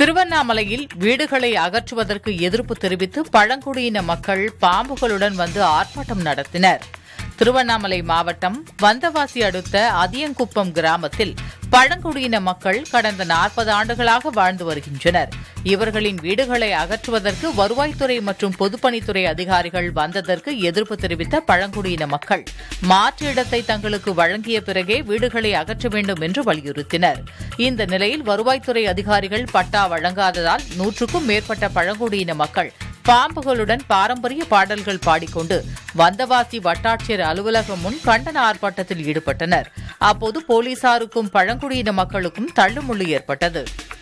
திருவண்ணாமலையில் வீடுகளை அகற்றுவதற்கு எதிர்ப்பு தெரிவித்து பழங்குடியின மக்கள் பாம்புகளுடன் வந்து ஆர்ப்பாட்டம் நடத்தினர் திருவண்ணாமலை மாவட்டம் வந்தவாசி அடுத்த அதியங்குப்பம் கிராமத்தில் பழங்குடியின மக்கள் கடந்த நாற்பது ஆண்டுகளாக வாழ்ந்து வருகின்றனர் இவர்களின் வீடுகளை அகற்றுவதற்கு வருவாய்த்துறை மற்றும் பொதுப்பணித்துறை அதிகாரிகள் வந்ததற்கு எதிர்ப்பு தெரிவித்த பழங்குடியின மக்கள் மாற்று இடத்தை தங்களுக்கு வழங்கிய பிறகே வீடுகளை அகற்ற வேண்டும் என்று வலியுறுத்தினர் இந்த நிலையில் வருவாய்த்துறை அதிகாரிகள் பட்டா வழங்காததால் நூற்றுக்கும் மேற்பட்ட பழங்குடியின மக்கள் பாம்புகளுடன் பாரம்பரிய பாடல்கள் பாடிக்கொண்டு வந்தவாசி வட்டாட்சியர் அலுவலகம் முன் கண்டன ஆர்ப்பாட்டத்தில் ஈடுபட்டனர் அப்போது போலீசாருக்கும் பழங்குடியின மக்களுக்கும் தள்ளுமுள்ளு ஏற்பட்டது